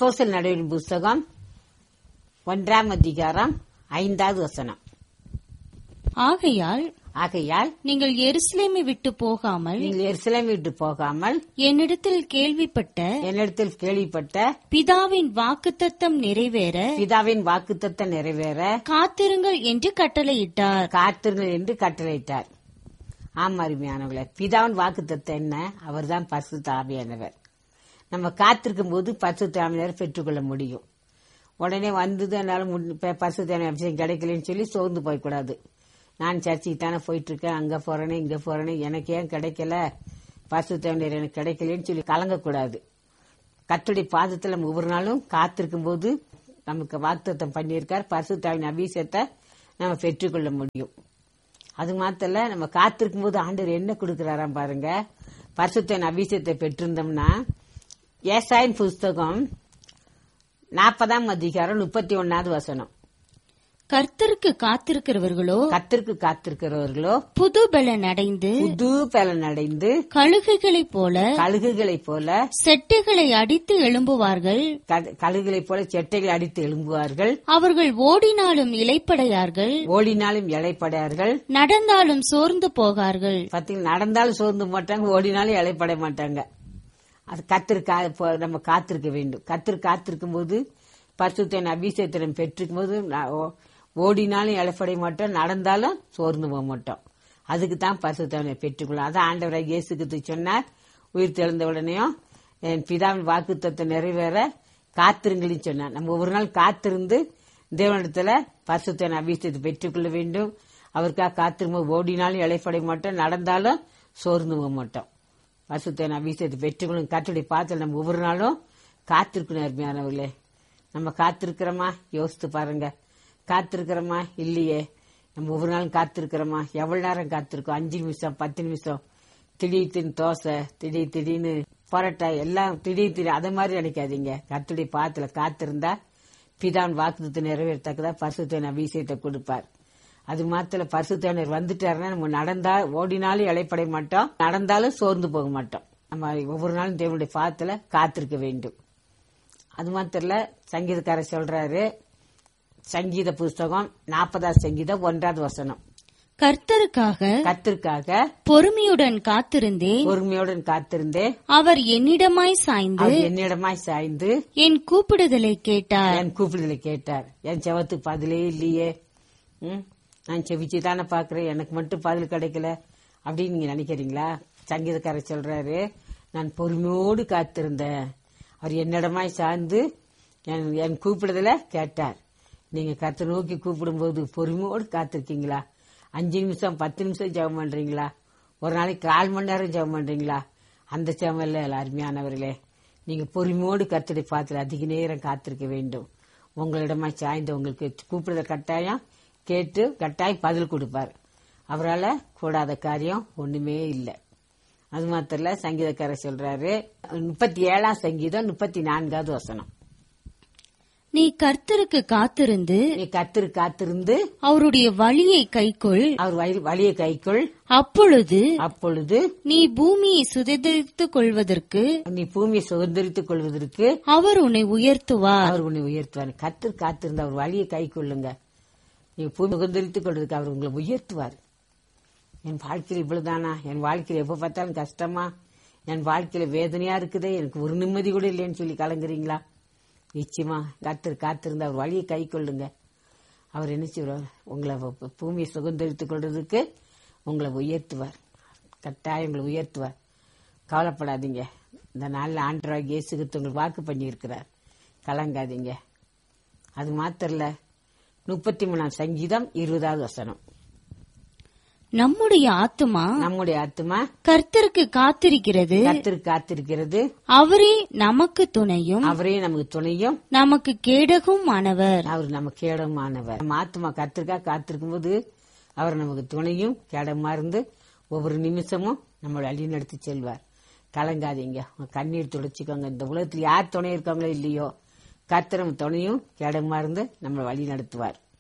அப்போஸ்தலர் நடுவின் புஸ்தகம் ஒன்றாம் அதிகாரம் ஐந்தாவது வசனம் ஆகையால் ஆகையால் நீங்கள் எருசலேமை விட்டு போகாமல் நீங்கள் எருசலேம் விட்டு போகாமல் என்னிடத்தில் கேள்விப்பட்ட என்னிடத்தில் கேள்விப்பட்ட பிதாவின் வாக்குத்தத்தம் நிறைவேற பிதாவின் வாக்குத்தத்தம் நிறைவேற காத்திருங்கள் என்று கட்டளையிட்டார் காத்திருங்கள் என்று கட்டளையிட்டார் ஆமா அருமையானவர்களே பிதாவின் வாக்குத்தத்தம் என்ன அவர்தான் பசு தாமியானவர் நம்ம காத்திருக்கும் போது பசு தாமியானவர் பெற்றுக்கொள்ள முடியும் உடனே வந்தது என்னால பசு தாமிய அபிஷேகம் கிடைக்கலன்னு சொல்லி சோர்ந்து போய்க்கூடாது நான் சர்ச்சுக்கு தானே போயிட்டு இருக்கேன் அங்க போறேனே இங்க போறேனே எனக்கு ஏன் கிடைக்கல பசு தாமியார் எனக்கு கிடைக்கலன்னு சொல்லி கலங்கக்கூடாது கத்துடைய பாதத்துல நம்ம ஒவ்வொரு நாளும் காத்திருக்கும் போது நமக்கு வாக்குத்தத்தம் பண்ணியிருக்கார் பரிசுத்தாவின் அபிஷேகத்தை நம்ம பெற்றுக்கொள்ள முடியும் அது மாத்திர நம்ம காத்திருக்கும் போது ஆண்டவர் என்ன கொடுக்கிறாராம் பாருங்க பரிசுத்தன் அபிஷேகத்தை பெற்றிருந்தோம்னா ஏசாயின் புஸ்தகம் நாற்பதாம் அதிகாரம் முப்பத்தி ஒன்னாவது வசனம் கர்த்தருக்கு காத்திருக்கிறவர்களோ கத்திற்கு காத்திருக்கிறவர்களோ புது பலன் அடைந்து புது பலன் அடைந்து கழுகுகளைப் போல கழுகுகளைப் போல செட்டைகளை அடித்து எழும்புவார்கள் க- கழுகுகளைப் போல செட்டைகள் அடித்து எழும்புவார்கள் அவர்கள் ஓடினாலும் இலைப்படையார்கள் ஓடினாலும் இலைப்படையார்கள் நடந்தாலும் சோர்ந்து போகார்கள் பாத்தீங்கன்னா நடந்தாலும் சோர்ந்து மாட்டாங்க ஓடினாலும் இலைப்பட மாட்டாங்க அது கத்திரு கா இப்போ நம்ம காத்திருக்க வேண்டும் கத்திரு காத்திருக்கும் போது பரிசுத்தன் அபிஷேகத்திடம் பெற்றிருக்கும் போது நா- ஓ- ஓடினாலும் இலைப்படைய மாட்டோம் நடந்தாலும் சோர்ந்து போக மாட்டோம் அதுக்கு தான் பரிசுத்தவனை பெற்றுக்கொள்ளும் அதான் ஆண்டவராக இயேசுக்கு சொன்னார் உயிர் தெழுந்த உடனேயும் என் பிதாவின் வாக்குத்தத்தை நிறைவேற காத்திருங்கள்னு சொன்னார் நம்ம ஒரு நாள் காத்திருந்து தேவனிடத்துல பரிசுத்தன் அபிஷேகத்தை பெற்றுக்கொள்ள வேண்டும் அவருக்காக காத்திரும்போது ஓடினாலும் இலைப்படைய மாட்டோம் நடந்தாலும் சோர்ந்து போக மாட்டோம் பசுத்தன் அபிஷேகத்தை பெற்றுக்கணும் கத்துடைய பாத்திரம் நம்ம ஒவ்வொரு நாளும் காத்திருக்கணும் அருமையானவர்களே நம்ம காத்திருக்கிறோமா யோசித்து பாருங்க காத்திருக்கிறோமா இல்லையே நம்ம ஒவ்வொரு நாளும் காத்திருக்கிறோமா எவ்வளவு நேரம் காத்திருக்கோம் அஞ்சு நிமிஷம் பத்து நிமிஷம் திடீர் திடீர்னு தோசை திடீர் திடீர்னு பரோட்டா எல்லாம் திடீர் திடீர் அதை மாதிரி நினைக்காதீங்க கத்துடைய பாத்துல காத்திருந்தா பிதான் வாக்குத்தத்தை நிறைவேறத்தக்கதா பரிசுத்தன் அபிஷேகத்தை கொடுப்பார் அது மாத்திர பரிசுத்தனர் வந்துட்டாருன்னா நம்ம நடந்தா ஓடினாலும் இலைப்படைய மாட்டோம் நடந்தாலும் சோர்ந்து போக மாட்டோம் நம்ம ஒவ்வொரு நாளும் தேவனுடைய பாத்துல காத்திருக்க வேண்டும் அது மாத்திரல சங்கீதக்காரர் சொல்றாரு சங்கீத புஸ்தகம் நாற்பதாம் சங்கீதம் ஒன்றாவது வசனம் கர்த்தருக்காக கத்திற்காக பொறுமையுடன் காத்திருந்தேன் பொறுமையுடன் காத்திருந்தே அவர் என்னிடமாய் சாய்ந்து அவர் என்னிடமாய் சாய்ந்து என் கூப்பிடுதலை கேட்டார் என் கூப்பிடுதலை கேட்டார் என் செவத்துக்கு பதிலே இல்லையே ம், நான் செவிச்சு தானே பாக்குறேன் எனக்கு மட்டும் பதில் கிடைக்கல அப்படின்னு நீங்க நினைக்கிறீங்களா சங்கீதக்காரர் சொல்றாரு நான் பொறுமையோடு காத்திருந்தேன் அவர் என்னிடமாய் சார்ந்து என் என் கூப்பிடுதல கேட்டார் நீங்க கத்தை நோக்கி கூப்பிடும்போது பொறுமையோடு காத்திருக்கீங்களா அஞ்சு நிமிஷம் பத்து நிமிஷம் ஜெபம் பண்றீங்களா ஒரு நாளைக்கு கால் மணி நேரம் ஜெபம் பண்றீங்களா அந்த ஜெபம் இல்ல அருமையானவர்களே நீங்க பொறுமையோடு கத்தடி பாத்துல அதிக நேரம் காத்திருக்க வேண்டும் உங்களிடமா சாய்ந்து உங்களுக்கு கூப்பிடுற கட்டாயம் கேட்டு கட்டாயம் பதில் கொடுப்பார் அவரால கூடாத காரியம் ஒண்ணுமே இல்லை அது மாத்திரம் இல்ல சங்கீதக்காரர் சொல்றாரு முப்பத்தி ஏழாம் சங்கீதம் முப்பத்தி நான்காவது வசனம் நீ கர்த்தருக்கு காத்திருந்து நீ கத்திரு காத்திருந்து அவருடைய வழியை கைக்கொள் அவர் வழி- வழியை கைக்குள் அப்பொழுது அப்பொழுது நீ பூமியை சுதந்திரித்துக் கொள்வதற்கு நீ பூமியை சுதந்திரித்துக் கொள்வதற்கு அவர் உன்னை உயர்த்துவார் அவர் உன்னை உயர்த்துவார் கத்திர காத்திருந்த அவர் வழியை கை கொள்ளுங்க நீங்க பூமி சுதந்திரித்துக் கொள்வதற்கு அவர் உங்களை உயர்த்துவார் என் வாழ்க்கையில் இவ்வளவுதானா என் வாழ்க்கையில் எப்ப பார்த்தாலும் கஷ்டமா என் வாழ்க்கையில வேதனையா இருக்குதே எனக்கு ஒரு நிம்மதி கூட இல்லைன்னு சொல்லி கலங்குறீங்களா நிச்சயமா கத்திர காத்திருந்த அவர் வழியை கை கொள்ளுங்க அவர் என்ன செய்வார் உங்களை பூ- பூமியை சுதந்திரித்துக் கொள்றதுக்கு உங்களை உயர்த்துவார் கட்டாயம் உங்களை உயர்த்துவார் கவலைப்படாதீங்க இந்த நாளில் ஆண்டராக இயேசுகிட்டு உங்களுக்கு வாக்கு பண்ணியிருக்கிறார் கலங்காதீங்க அது மாத்திரல முப்பத்தி மூணாம் சங்கீதம் இருபதாவது வசனம் நம்முடைய ஆத்துமா நம்முடைய ஆத்மா கர்த்தருக்கு காத்திருக்கிறது கத்திரு காத்திருக்கிறது அவரே நமக்கு துணையும் அவரே நமக்கு துணையும் நமக்கு கேடகும் ஆனவர் அவர் நம்ம கேடமானவர் நம்ம ஆத்மா கத்திருக்கா காத்திருக்கும் போது அவர் நமக்கு துணையும் கேடமா இருந்து ஒவ்வொரு நிமிஷமும் நம்மளை வழி நடத்தி செல்வார் கலங்காதீங்க உங்க கண்ணீர் துடைச்சிக்கோங்க இந்த உலகத்தில் யார் துணை இருக்காங்களோ இல்லையோ கத்திரம் துணையும் கேடமா இருந்து நம்மளை வழி நடத்துவார்